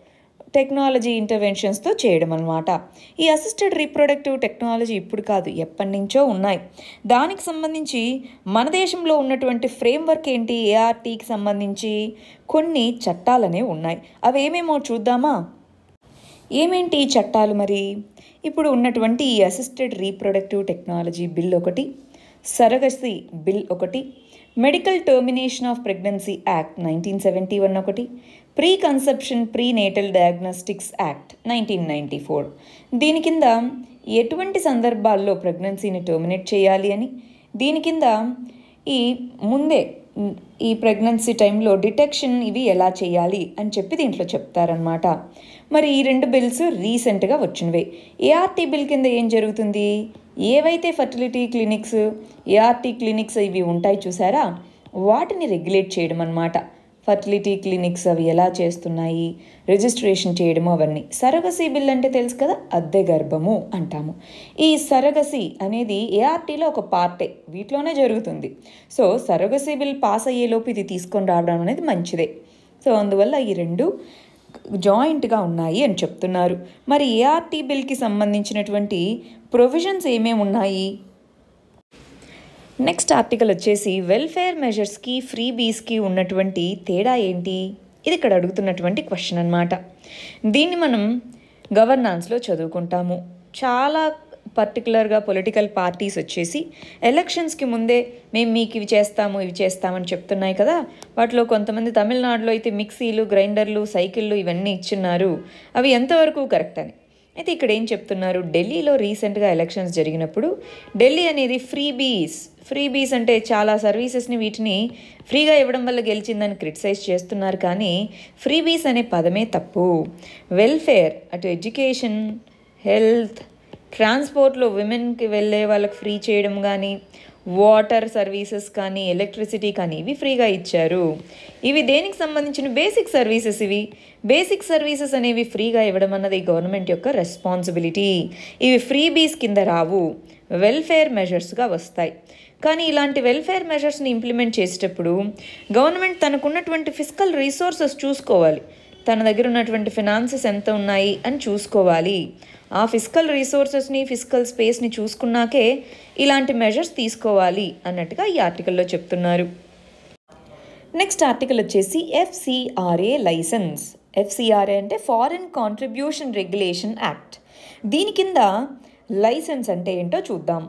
టెక్నాలజీ ఇంటర్వెన్షన్స్తో చేయడం అనమాట ఈ అసిస్టెడ్ రీప్రొడక్టివ్ టెక్నాలజీ ఇప్పుడు కాదు ఎప్పటి నుంచో ఉన్నాయి దానికి సంబంధించి మన దేశంలో ఉన్నటువంటి ఫ్రేమ్వర్క్ ఏంటి ఏఆర్టీకి సంబంధించి కొన్ని చట్టాలనే ఉన్నాయి అవి ఏమేమో చూద్దామా ఏమేంటి ఈ చట్టాలు మరి ఇప్పుడు ఉన్నటువంటి ఈ అసిస్టెడ్ రీప్రొడక్టివ్ టెక్నాలజీ బిల్ ఒకటి సరగసి బిల్ ఒకటి medical termination of pregnancy act nineteen seventy one ఒకటి preconception prenatal diagnostics act nineteen ninety four దీని కింద ఎటువంటి సందర్భాల్లో ప్రెగ్నెన్సీని టర్మినేట్ చేయాలి అని దీని కింద ఈ ముందే ఈ ప్రెగ్నెన్సీ టైంలో డిటెక్షన్ ఇవి ఎలా చేయాలి అని చెప్పి దీంట్లో చెప్తారనమాట మరి ఈ రెండు బిల్స్ రీసెంట్గా వచ్చినవే ఏఆర్టీ బిల్ కింద ఏం జరుగుతుంది ఏవైతే ఫర్టిలిటీ క్లినిక్స్ ఏఆర్టీ క్లినిక్స్ ఇవి ఉంటాయి చూసారా వాటిని రెగ్యులేట్ చేయడం అనమాట ఫర్టిలిటీ క్లినిక్స్ అవి ఎలా చేస్తున్నాయి రిజిస్ట్రేషన్ చేయడము అవన్నీ సరగసి బిల్ అంటే తెలుసు కదా అద్దె గర్భము అంటాము ఈ సరగసి అనేది ఏఆర్టీలో ఒక పార్టే వీటిలోనే జరుగుతుంది సో సరగసి బిల్ పాస్ అయ్యేలోపు ఇది తీసుకొని రావడం అనేది మంచిదే సో అందువల్ల ఈ రెండు జాయింట్గా ఉన్నాయి అని చెప్తున్నారు మరి ఏఆర్టీ బిల్కి సంబంధించినటువంటి ప్రొవిజన్స్ ఏమేమి ఉన్నాయి నెక్స్ట్ ఆర్టికల్ వచ్చేసి వెల్ఫేర్ మెజర్స్కి ఫ్రీ బీస్కి ఉన్నటువంటి తేడా ఏంటి ఇది ఇక్కడ అడుగుతున్నటువంటి క్వశ్చన్ అనమాట దీన్ని మనం గవర్నాన్స్లో చదువుకుంటాము చాలా పర్టికులర్గా పొలిటికల్ పార్టీస్ వచ్చేసి ఎలక్షన్స్కి ముందే మేము మీకు ఇవి చేస్తాము ఇవి చేస్తామని చెప్తున్నాయి కదా వాటిలో కొంతమంది తమిళనాడులో అయితే మిక్సీలు గ్రైండర్లు సైకిళ్ళు ఇవన్నీ ఇచ్చున్నారు అవి ఎంతవరకు కరెక్ట్ అని అయితే ఇక్కడ ఏం చెప్తున్నారు ఢిల్లీలో రీసెంట్గా ఎలక్షన్స్ జరిగినప్పుడు ఢిల్లీ అనేది ఫ్రీ బీస్ ఫ్రీ బీస్ అంటే చాలా సర్వీసెస్ని వీటిని ఫ్రీగా ఇవ్వడం వల్ల గెలిచిందని క్రిటిసైజ్ చేస్తున్నారు కానీ ఫ్రీ బీస్ అనే పదమే తప్పు వెల్ఫేర్ అటు ఎడ్యుకేషన్ హెల్త్ ట్రాన్స్పోర్ట్లో విమెన్కి వెళ్ళే వాళ్ళకి ఫ్రీ చేయడం కానీ వాటర్ సర్వీసెస్ కానీ ఎలక్ట్రిసిటీ కానీ ఇవి ఫ్రీగా ఇచ్చారు ఇవి దేనికి సంబంధించిన బేసిక్ సర్వీసెస్ ఇవి బేసిక్ సర్వీసెస్ అనేవి ఫ్రీగా ఇవ్వడం అన్నది గవర్నమెంట్ యొక్క రెస్పాన్సిబిలిటీ ఇవి ఫ్రీ బీస్ కింద రావు వెల్ఫేర్ మెజర్స్గా వస్తాయి కానీ ఇలాంటి వెల్ఫేర్ మెజర్స్ని ఇంప్లిమెంట్ చేసేటప్పుడు గవర్నమెంట్ తనకున్నటువంటి ఫిజికల్ రీసోర్సెస్ చూసుకోవాలి తన దగ్గర ఉన్నటువంటి ఫినాన్సెస్ ఎంత ఉన్నాయి అని చూసుకోవాలి ఆ ఫిజికల్ రీసోర్సెస్ని ఫిజికల్ స్పేస్ని చూసుకున్నాకే ఇలాంటి మెజర్స్ తీసుకోవాలి అన్నట్టుగా ఈ ఆర్టికల్లో చెప్తున్నారు నెక్స్ట్ ఆర్టికల్ వచ్చేసి ఎఫ్సిఆర్ఏ లైసెన్స్ ఎఫ్సిఆర్ఏ అంటే ఫారిన్ కాంట్రిబ్యూషన్ రెగ్యులేషన్ యాక్ట్ దీని కింద లైసెన్స్ అంటే ఏంటో చూద్దాం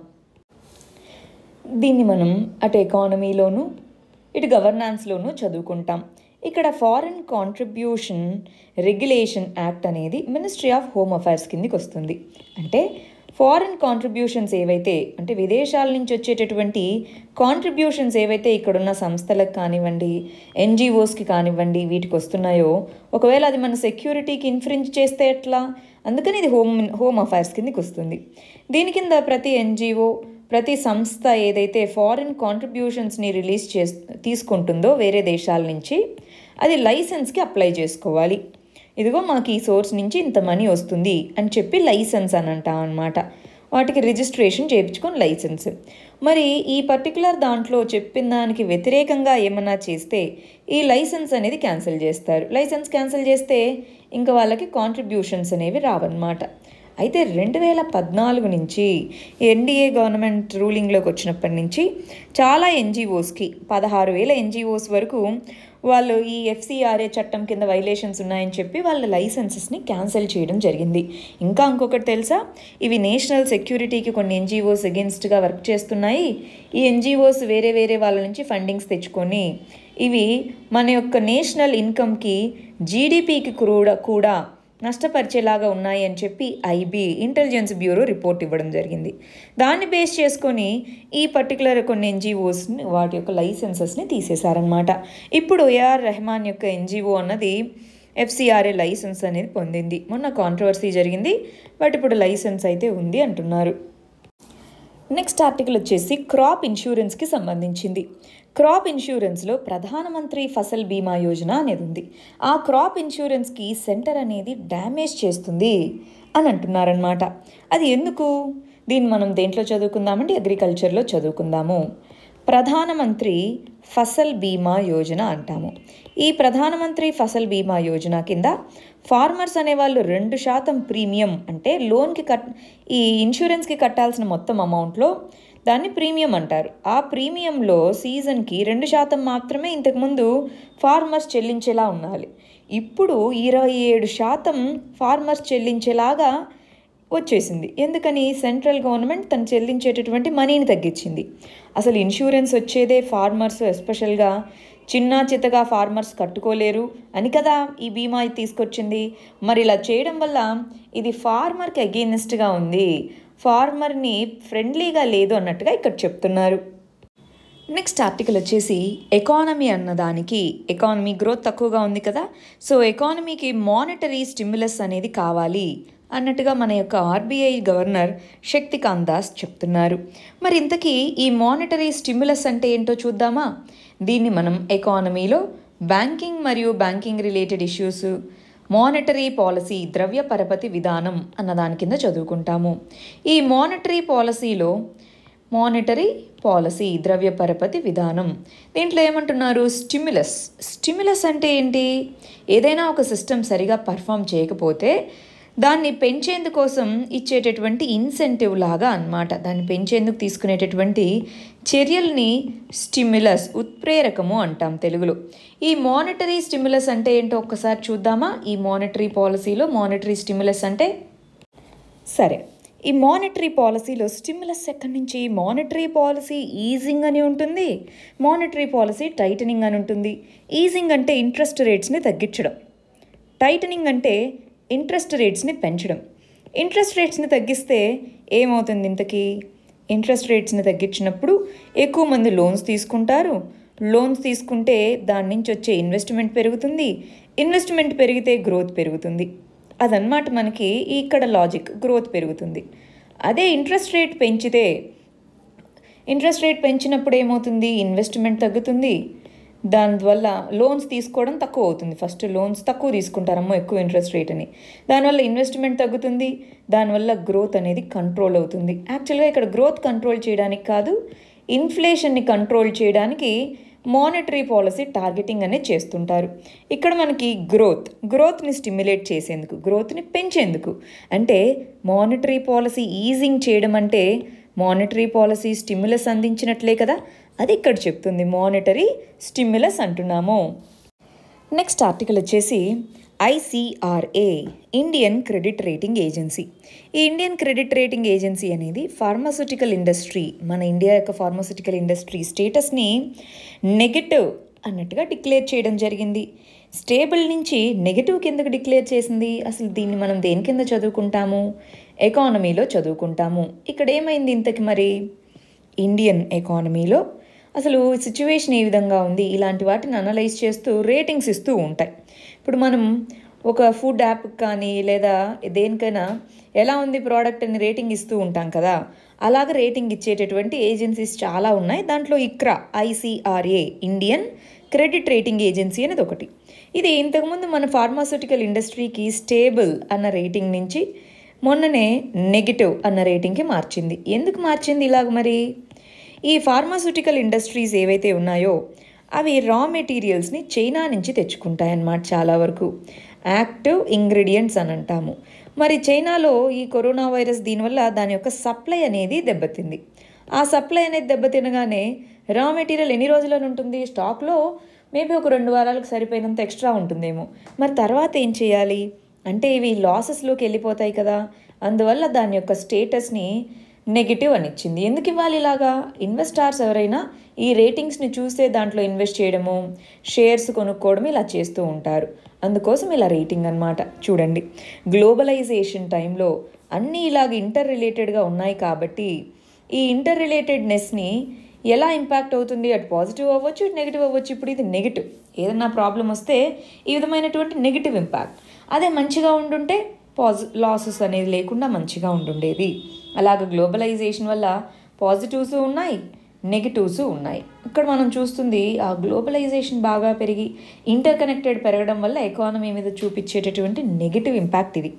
దీన్ని మనం అటు ఎకానమీలోను ఇటు గవర్నాన్స్లోనూ చదువుకుంటాం ఇక్కడ ఫారిన్ కాంట్రిబ్యూషన్ రెగ్యులేషన్ యాక్ట్ అనేది మినిస్ట్రీ ఆఫ్ హోమ్ అఫైర్స్ కిందికి వస్తుంది అంటే ఫారిన్ కాంట్రిబ్యూషన్స్ ఏవైతే అంటే విదేశాల నుంచి వచ్చేటటువంటి కాంట్రిబ్యూషన్స్ ఏవైతే ఇక్కడున్న సంస్థలకు కానివ్వండి ఎన్జిఓస్కి కానివ్వండి వీటికి వస్తున్నాయో ఒకవేళ అది మన సెక్యూరిటీకి ఇన్ఫ్రింజ్ చేస్తే ఎట్లా అందుకని ఇది హోమ్ హోమ్ అఫైర్స్ కిందకి వస్తుంది దీని కింద ప్రతి ఎన్జిఓ ప్రతి సంస్థ ఏదైతే ఫారిన్ కాంట్రిబ్యూషన్స్ని రిలీజ్ చే తీసుకుంటుందో వేరే దేశాల నుంచి అది లైసెన్స్కి అప్లై చేసుకోవాలి ఇదిగో మాకు ఈ సోర్స్ నుంచి ఇంత మనీ వస్తుంది అని చెప్పి లైసెన్స్ అని అంటాం అనమాట వాటికి రిజిస్ట్రేషన్ చేయించుకొని లైసెన్స్ మరి ఈ పర్టికులర్ దాంట్లో చెప్పిన దానికి వ్యతిరేకంగా ఏమన్నా చేస్తే ఈ లైసెన్స్ అనేది క్యాన్సిల్ చేస్తారు లైసెన్స్ క్యాన్సిల్ చేస్తే ఇంకా వాళ్ళకి కాంట్రిబ్యూషన్స్ అనేవి రావన్నమాట అయితే రెండు వేల పద్నాలుగు నుంచి ఎన్డీఏ గవర్నమెంట్ రూలింగ్లోకి వచ్చినప్పటి నుంచి చాలా ఎన్జిఓస్కి పదహారు వేల ఎన్జిఓస్ వరకు వాళ్ళు ఈ ఎఫ్సిఆర్ఏ చట్టం కింద వైలేషన్స్ ఉన్నాయని చెప్పి వాళ్ళ లైసెన్సెస్ని క్యాన్సిల్ చేయడం జరిగింది ఇంకా ఇంకొకటి తెలుసా ఇవి నేషనల్ సెక్యూరిటీకి కొన్ని ఎన్జిఓస్ అగెన్స్ట్గా వర్క్ చేస్తున్నాయి ఈ ఎన్జిఓస్ వేరే వేరే వాళ్ళ నుంచి ఫండింగ్స్ తెచ్చుకొని ఇవి మన యొక్క నేషనల్ ఇన్కమ్కి జీడిపికి కూడా కూడా నష్టపరిచేలాగా ఉన్నాయి అని చెప్పి ఐబీ ఇంటెలిజెన్స్ బ్యూరో రిపోర్ట్ ఇవ్వడం జరిగింది దాన్ని బేస్ చేసుకొని ఈ పర్టికులర్ కొన్ని ఎన్జిఓస్ని వాటి యొక్క లైసెన్సెస్ని తీసేశారనమాట ఇప్పుడు ఏఆర్ రెహమాన్ యొక్క ఎన్జిఓ అన్నది ఎఫ్సిఆర్ఏ లైసెన్స్ అనేది పొందింది మొన్న కాంట్రవర్సీ జరిగింది బట్ ఇప్పుడు లైసెన్స్ అయితే ఉంది అంటున్నారు నెక్స్ట్ ఆర్టికల్ వచ్చేసి క్రాప్ ఇన్సూరెన్స్కి సంబంధించింది క్రాప్ ఇన్సూరెన్స్లో ప్రధానమంత్రి ఫసల్ బీమా యోజన అనేది ఉంది ఆ క్రాప్ ఇన్సూరెన్స్కి సెంటర్ అనేది డ్యామేజ్ చేస్తుంది అని అంటున్నారనమాట అది ఎందుకు దీన్ని మనం దేంట్లో చదువుకుందామంటే అగ్రికల్చర్లో చదువుకుందాము ప్రధానమంత్రి ఫసల్ బీమా యోజన అంటాము ఈ ప్రధానమంత్రి ఫసల్ బీమా యోజన కింద ఫార్మర్స్ అనేవాళ్ళు రెండు శాతం ప్రీమియం అంటే లోన్కి కట్ ఈ ఇన్సూరెన్స్కి కట్టాల్సిన మొత్తం అమౌంట్లో దాన్ని ప్రీమియం అంటారు ఆ ప్రీమియంలో సీజన్కి రెండు శాతం మాత్రమే ఇంతకుముందు ఫార్మర్స్ చెల్లించేలా ఉండాలి ఇప్పుడు ఇరవై ఏడు శాతం ఫార్మర్స్ చెల్లించేలాగా వచ్చేసింది ఎందుకని సెంట్రల్ గవర్నమెంట్ తను చెల్లించేటటువంటి మనీని తగ్గించింది అసలు ఇన్సూరెన్స్ వచ్చేదే ఫార్మర్స్ ఎస్పెషల్గా చిన్న చిత్తగా ఫార్మర్స్ కట్టుకోలేరు అని కదా ఈ బీమా తీసుకొచ్చింది మరి ఇలా చేయడం వల్ల ఇది ఫార్మర్కి అగేనెస్ట్గా ఉంది ఫార్మర్ని ఫ్రెండ్లీగా లేదు అన్నట్టుగా ఇక్కడ చెప్తున్నారు నెక్స్ట్ ఆర్టికల్ వచ్చేసి ఎకానమీ అన్నదానికి ఎకానమీ గ్రోత్ తక్కువగా ఉంది కదా సో ఎకానమీకి మానిటరీ స్టిమ్యులస్ అనేది కావాలి అన్నట్టుగా మన యొక్క ఆర్బీఐ గవర్నర్ శక్తికాంత్ దాస్ చెప్తున్నారు మరి ఇంతకీ ఈ మానిటరీ స్టిమ్యులస్ అంటే ఏంటో చూద్దామా దీన్ని మనం ఎకానమీలో బ్యాంకింగ్ మరియు banking related issues monetary policy ద్రవ్య పరపతి విధానం అన్న దాని కింద చదువుకుంటాము ఈ మానిటరీ పాలసీలో మానిటరీ పాలసీ ద్రవ్య పరపతి విధానం దీంట్లో ఏమంటున్నారు స్టిమ్యులస్ స్టిమ్యులస్ అంటే ఏంటి ఏదైనా ఒక సిస్టమ్ సరిగా పర్ఫామ్ చేయకపోతే దాన్ని పెంచేందుకోసం ఇచ్చేటటువంటి ఇన్సెంటివ్ లాగా అన్నమాట దాన్ని పెంచేందుకు తీసుకునేటటువంటి చర్యల్ని స్టిమ్యులస్ ఉత్ప్రేరకము అంటాం తెలుగులో ఈ మానిటరీ స్టిమ్యులస్ అంటే ఏంటో ఒక్కసారి చూద్దామా ఈ మానిటరీ పాలసీలో మానిటరీ స్టిమ్యులస్ అంటే సరే ఈ మానిటరీ పాలసీలో స్టిమ్యులస్ ఎక్కడి నుంచి మానిటరీ పాలసీ ఈజింగ్ అని ఉంటుంది మానిటరీ పాలసీ టైటనింగ్ అని ఉంటుంది ఈజింగ్ అంటే ఇంట్రెస్ట్ రేట్స్ని తగ్గించడం టైటనింగ్ అంటే ఇంట్రెస్ట్ రేట్స్ని పెంచడం ఇంట్రెస్ట్ రేట్స్ని తగ్గిస్తే ఏమవుతుంది ఇంతకీ ఇంట్రెస్ట్ రేట్స్ని తగ్గించినప్పుడు ఎక్కువ మంది లోన్స్ తీసుకుంటారు లోన్స్ తీసుకుంటే దాని నుంచి వచ్చే ఇన్వెస్ట్మెంట్ పెరుగుతుంది ఇన్వెస్ట్మెంట్ పెరిగితే గ్రోత్ పెరుగుతుంది అదనమాట మనకి ఇక్కడ లాజిక్ గ్రోత్ పెరుగుతుంది అదే ఇంట్రెస్ట్ రేట్ పెంచితే ఇంట్రెస్ట్ రేట్ పెంచినప్పుడు ఏమవుతుంది ఇన్వెస్ట్మెంట్ తగ్గుతుంది దానివల్ల లోన్స్ తీసుకోవడం తక్కువ అవుతుంది ఫస్ట్ లోన్స్ తక్కువ తీసుకుంటారమ్మో ఎక్కువ ఇంట్రెస్ట్ రేట్ అని దానివల్ల ఇన్వెస్ట్మెంట్ తగ్గుతుంది దానివల్ల గ్రోత్ అనేది కంట్రోల్ అవుతుంది యాక్చువల్గా ఇక్కడ గ్రోత్ కంట్రోల్ చేయడానికి కాదు ఇన్ఫ్లేషన్ని కంట్రోల్ చేయడానికి మానిటరీ పాలసీ టార్గెటింగ్ అనేది చేస్తుంటారు ఇక్కడ మనకి గ్రోత్ గ్రోత్ని స్టిమ్యులేట్ చేసేందుకు గ్రోత్ని పెంచేందుకు అంటే మానిటరీ పాలసీ ఈజింగ్ చేయడం అంటే మానిటరీ పాలసీ స్టిమ్యులస్ అందించినట్లే కదా అది ఇక్కడ చెప్తుంది మానిటరీ స్టిమ్యులస్ అంటున్నాము నెక్స్ట్ ఆర్టికల్ వచ్చేసి ICRA Indian credit rating agency ఈ ఇండియన్ క్రెడిట్ రేటింగ్ ఏజెన్సీ అనేది ఫార్మాస్యూటికల్ ఇండస్ట్రీ మన ఇండియా యొక్క ఫార్మాస్యూటికల్ ఇండస్ట్రీ స్టేటస్ని నెగటివ్ అన్నట్టుగా డిక్లేర్ చేయడం జరిగింది స్టేబుల్ నుంచి నెగటివ్ కిందకు డిక్లేర్ చేసింది అసలు దీన్ని మనం దేని కింద చదువుకుంటాము ఎకానమీలో చదువుకుంటాము ఇక్కడ ఏమైంది ఇంతకి మరి ఇండియన్ ఎకానమీలో అసలు సిచ్యువేషన్ ఏ విధంగా ఉంది ఇలాంటి వాటిని అనలైజ్ చేస్తూ రేటింగ్స్ ఇస్తూ ఉంటాయి ఇప్పుడు మనం ఒక ఫుడ్ యాప్ కానీ లేదా దేనికైనా ఎలా ఉంది ప్రోడక్ట్ అని రేటింగ్ ఇస్తూ ఉంటాం కదా అలాగ రేటింగ్ ఇచ్చేటటువంటి ఏజెన్సీస్ చాలా ఉన్నాయి దాంట్లో ICRA ICRA Indian credit rating agency అనేది ఒకటి ఇది ఇంతకుముందు మన ఫార్మాస్యూటికల్ ఇండస్ట్రీకి స్టేబుల్ అన్న రేటింగ్ నుంచి మొన్ననే నెగిటివ్ అన్న రేటింగ్కి మార్చింది ఎందుకు మార్చింది ఇలాగ మరి ఈ ఫార్మాస్యూటికల్ ఇండస్ట్రీస్ ఏవైతే ఉన్నాయో అవి రా మెటీరియల్స్ని చైనా నుంచి తెచ్చుకుంటాయన్నమాట చాలా వరకు యాక్టివ్ ఇంగ్రీడియంట్స్ అని అంటాము మరి చైనాలో ఈ కరోనా వైరస్ దీనివల్ల దాని యొక్క సప్లై అనేది దెబ్బతింది ఆ సప్లై అనేది దెబ్బతినగానే రా మెటీరియల్ ఎన్ని రోజులను ఉంటుంది స్టాక్లో మేబీ ఒక రెండు వారాలకు సరిపోయినంత ఎక్స్ట్రా ఉంటుందేమో మరి తర్వాత ఏం చేయాలి అంటే ఇవి లాసెస్లోకి వెళ్ళిపోతాయి కదా అందువల్ల దాని యొక్క స్టేటస్ని నెగిటివ్ అని ఇచ్చింది ఎందుకు ఇవ్వాలి ఇలాగా ఇన్వెస్టార్స్ ఎవరైనా ఈ రేటింగ్స్ని చూస్తే దాంట్లో ఇన్వెస్ట్ చేయడము షేర్స్ కొనుక్కోవడం ఇలా చేస్తూ ఉంటారు అందుకోసం ఇలా రేటింగ్ అనమాట చూడండి గ్లోబలైజేషన్ టైంలో అన్నీ ఇలాగ ఇంటర్ రిలేటెడ్గా ఉన్నాయి కాబట్టి ఈ ఇంటర్ రిలేటెడ్నెస్ని ఎలా ఇంపాక్ట్ అవుతుంది అటు పాజిటివ్ అవ్వచ్చు ఇటు నెగిటివ్ అవ్వచ్చు ఇప్పుడు ఇది నెగిటివ్ ఏదన్నా ప్రాబ్లం వస్తే ఈ విధమైనటువంటి నెగిటివ్ ఇంపాక్ట్ అదే మంచిగా ఉండుంటే పాజి లాసెస్ అనేది లేకుండా మంచిగా ఉండుండేది అలాగ గ్లోబలైజేషన్ వల్ల పాజిటివ్స్ ఉన్నాయి నెగిటివ్స్ ఉన్నాయి ఇక్కడ మనం చూస్తుంది ఆ గ్లోబలైజేషన్ బాగా పెరిగి ఇంటర్ కనెక్టెడ్ పెరగడం వల్ల ఎకానమీ మీద చూపించేటటువంటి నెగిటివ్ ఇంపాక్ట్ ఇది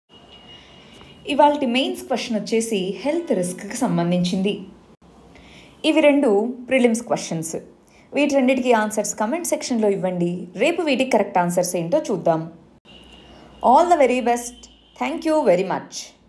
ఇవాళ మెయిన్స్ క్వశ్చన్ వచ్చేసి హెల్త్ రిస్క్కి సంబంధించింది ఇవి రెండు ప్రిలిమ్స్ క్వశ్చన్స్ వీటి రెండింటికి ఆన్సర్స్ కమెంట్ సెక్షన్లో ఇవ్వండి రేపు వీటికి కరెక్ట్ ఆన్సర్స్ ఏంటో చూద్దాం all the very best thank you very much